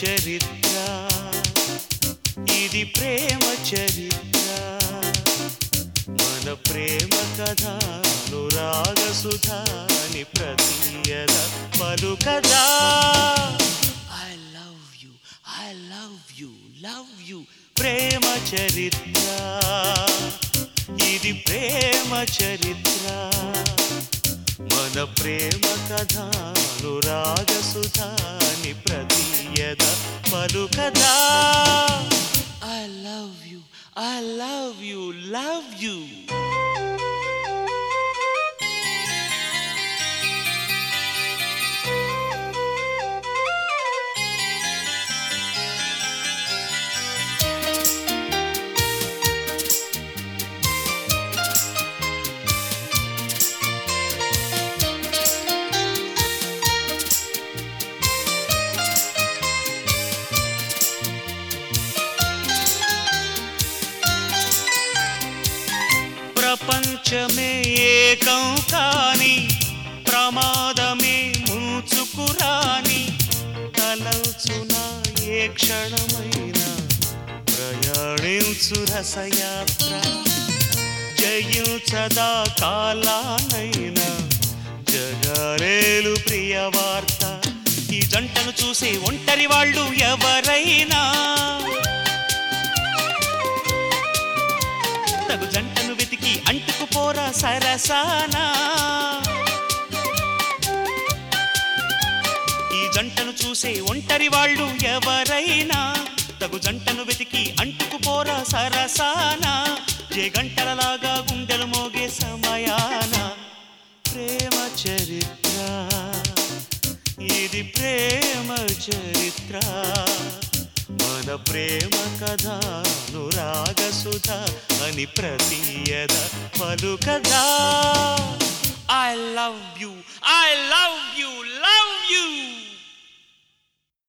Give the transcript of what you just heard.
చరిత్ర ఇది ప్రేమ చరిత్ర మన ప్రేమ కథ అనురాగ సుధాని ప్రతీయద పలుకదా I love you I love you love you ప్రేమ చరిత్ర ఇది ప్రేమ చరిత్ర మన ప్రేమ కథ అనురాగ సుధాని ప్రతీయద పలుకదా I love you I love you love you ప్రపంచమే ఏకం కాని ప్రమాదమే ముంచుకురాని తలచున ఏ క్షణమైనా ప్రయాణించు రసయాత్ర జయించదా కాలానైనా జగరేలు ప్రియ వార్త ఈ జంటను చూసే ఒంటరి వాళ్ళు ఎవరైనా తగు జంటను వెతికి అంటుకుపోరా సరసానా ఈ జంటను చూసే ఒంటరి వాళ్ళు ఎవరైనా తగు జంటను వెతికి అంటుకుపోరా సరసానా ఏ గంటలలాగా గుండెలు మోగే సమయాన ప్రేమ చరిత్ర ఇది ప్రేమ చరిత్ర మన ప్రేమ కథ అనురాగ సుధ అని ప్రతీయద పలుకదా